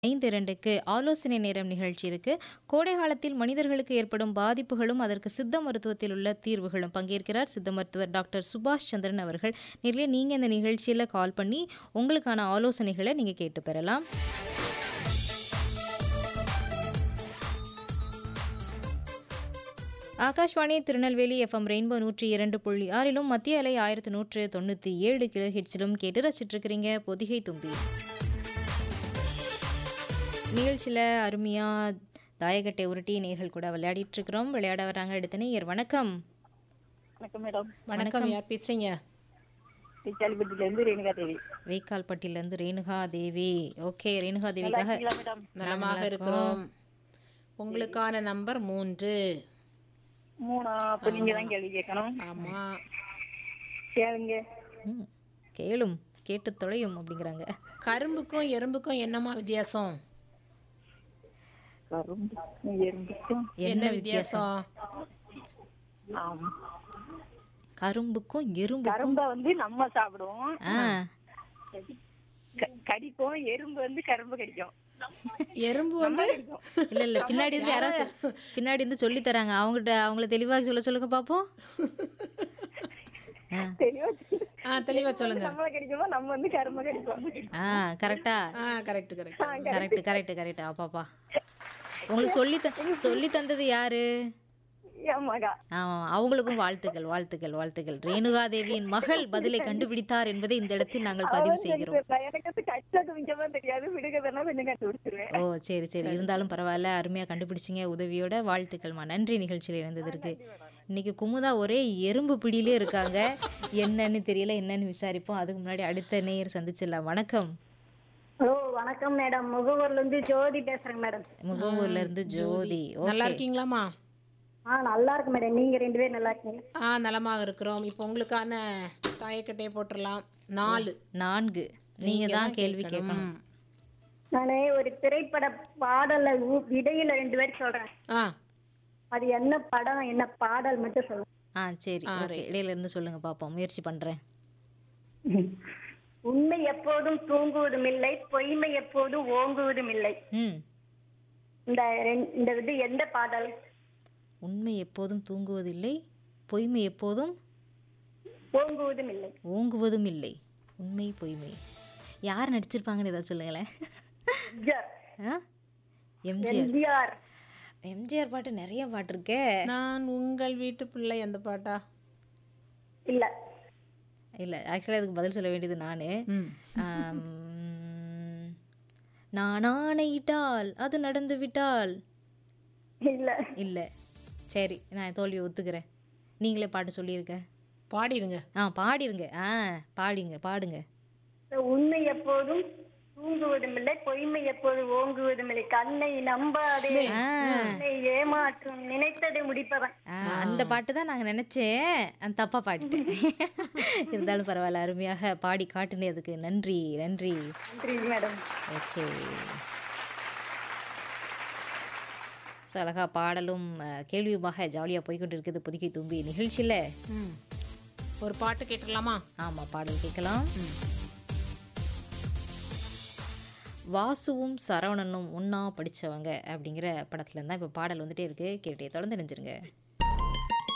ஐந்து இரண்டுக்கு ஆலோசனை நேரம் நிகழ்ச்சி இருக்கு கோடை காலத்தில் மனிதர்களுக்கு ஏற்படும் பாதிப்புகளும் அதற்கு சித்த மருத்துவத்தில் உள்ள தீர்வுகளும் பங்கேற்கிறார் சித்த மருத்துவர் டாக்டர் சுபாஷ் சந்திரன் அவர்கள் நேரிலே நீங்கள் இந்த நிகழ்ச்சியில் கால் பண்ணி உங்களுக்கான ஆலோசனைகளை நீங்கள் கேட்டு பெறலாம் ஆகாஷ்வாணி திருநெல்வேலி எஃப்எம் ரெயின்போ நூற்றி இரண்டு புள்ளி ஆறிலும் மத்திய அலை ஆயிரத்தி நூற்று தொண்ணூற்றி ஏழு கிலோ ஹிட்ஸிலும் கேட்டு ரசிச்சிட்டு இருக்கிறீங்க பொதிகை தும்பி நிகழ்ச்சியில் அருமையாக தாயக்கட்டை உருட்டி நேர்கள் கூட விளையாடிட்டு இருக்கிறோம் விளையாட வராங்க அடுத்த நேயர் வணக்கம் வணக்கம் மேடம் வணக்கம் யார் பேசுறீங்க விசாலிப்பட்டில இருந்து ரேணுகா தேவி வேக்கால்பட்டியிலேருந்து ரேணுகா தேவி ஓகே ரேணுகா தேவிக்காக இருக்கீங்களா மேடம் நலமாக இருக்கிறோம் உங்களுக்கான நம்பர் மூன்று மூணா அப்ப நீங்க தான் கேள்வி கேட்கணும் ஆமா கேளுங்க ம், கேளும் கேட்டு தொலையும் அப்படிங்கிறாங்க கரும்புக்கும் எறும்புக்கும் என்னமா வித்தியாசம் கரும்புக்கும் எறும்புக்கும் என்ன வித்தியாசம் ஆமா கரும்புக்கும் எறும்பு கரும்பை வந்து நம்ம சாப்பிடுவோம் ஆ க- கடிப்போம் எறும்பு வந்து கரும்பு கடிக்கும் எறும்பு வந்து இல்ல இல்ல பின்னாடி இருந்து யாராவது சொ- பின்னாடி இருந்து சொல்லி தராங்க அவங்ககிட்ட அவங்கள தெளிவாக சொல்ல சொல்லுங்க பாப்போம் ஆ. தெளிவா ஆ தெளிவா சொல்லுங்க நம்மள கடிக்குமோ நம்ம வந்து கரும்பு கடிப்போம் ஆ கரெக்டா ஆ correct correct correct correct correct ஆப்பாப்பா உங்களுக்கு சொல்லி த சொல்லி தந்தது யாரு என் மகா ஆமா அவங்களுக்கும் வாழ்த்துக்கள் வாழ்த்துக்கள் வாழ்த்துக்கள் ரேணுகா தேவியின் மகள் பதிலை கண்டுபிடித்தார் என்பதை இந்த இடத்தில் நாங்கள் பதிவு செய்கிறோம் எனக்கு வந்து கஷ்டத்து மிச்சமா தெரியாது விடுகதெல்லாம் கொஞ்சம் கண்டுபிடிச்சிருவேன் ஓ சரி சரி இருந்தாலும் பரவாயில்ல அருமையா கண்டுபிடிச்சிங்க உதவியோட வாழ்த்துக்கள்மா நன்றி நிகழ்ச்சியில் இணைந்ததற்கு இன்னைக்கு குமுதா ஒரே எறும்பு பிடியிலே இருக்காங்க என்னன்னு தெரியல என்னன்னு விசாரிப்போம் அதுக்கு முன்னாடி அடுத்த நேயர் சந்திச்சிடலாம் வணக்கம் ஹலோ வணக்கம் மேடம் முகவூர்ல இருந்து ஜோதி பேசுறேங்க மேடம் முகவூர்ல இருந்து ஜோதி நல்லா ஓகே இருக்கீங்களாமா ஆ நல்லா இருக்கு மேடம் நீங்க ரெண்டு பேரும் நல்லா இருக்கீங்க ஆ நலமாக இருக்கிறோம் இப்போ உங்களுக்கான தாயக்கட்டையை போட்டுடலாம் நாலு நான்கு நீங்க தான் கேள்வி கேட்கணும் நானே ஒரு திரைப்பட பாடல ஊ- இடையில ரெண்டு பேர் சொல்றேன் ஆ அது என்ன படம் என்ன பாடல் மட்டும் சொல்லுங்க ஆ சரி ஓகே இடையில இருந்து சொல்லுங்க பாப்போம் முயற்சி பண்றேன் உண்மை எப்போதும் தூங்குவதும் இல்லை பொய்மை எப்போதும் ஓங்குவதும் இல்லை ம் இந்த ரெண்- இந்த இது எந்த பாடல் உண்மை எப்போதும் தூங்குவதில்லை பொய்மை எப்போதும் ஓங்குவதும் இல்லை ஓங்குவதும் இல்லை உண்மை பொய்மை யார் நடிச்சிருப்பாங்கன்னு ஏதாவது சொல்லுங்களேன் எம்ஜிஆர் ஆ எம்ஜிஆர் எம்ஜிஆர் எம்ஜிஆர் பாட்டு நிறைய பாட்டு இருக்கே நான் உங்கள் வீட்டு பிள்ளை அந்த பாட்டா இல்ல இல்லை ஆக்சுவலாக அதுக்கு பதில் சொல்ல வேண்டியது நான் ம் நான் ஆணையிட்டால் அது நடந்து விட்டால் இல்ல இல்லை சரி நான் தோல்வியை ஒத்துக்கிறேன் நீங்களே பாட்டு சொல்லியிருக்க பாடிடுங்க ஆ பாடிருங்க ஆ பாடிங்க பாடுங்க உண்மை எப்போதும் தூங்குவதும் இல்லை பொய்மை எப்போதும் ஓங்குவதும் இல்லை கண்ணை நம்பாதே ஆ உன்னை ஏமாற்றும் நினைத்ததை முடிப்பவன் ஆ, அந்த பாட்டு தான் நாங்கள் நினச்சேன் அந்த தப்பாக பாடிட்டேன் இருந்தாலும் பரவாயில்ல அருமையாக பாடி காட்டுனதுக்கு நன்றி நன்றி நன்றி மேடம் ஓகே ஸோ அழகா பாடலும் அஹ், கேள்வியுமாக ஜாலியாக போய்க்கொண்டு இருக்குது புதுக்கை தும்பி நிகழ்ச்சியில் ம் ஒரு பாட்டு கேட்டுடலாமா ஆமாம் பாடல் கேட்கலாம் வாசுவும் சரவணனும் ஒன்றா படித்தவங்க அப்படிங்கிற படத்துல தான் இப்போ பாடல் வந்துட்டே இருக்கு கேட்டே தொடர்ந்து நினைஞ்சிருங்க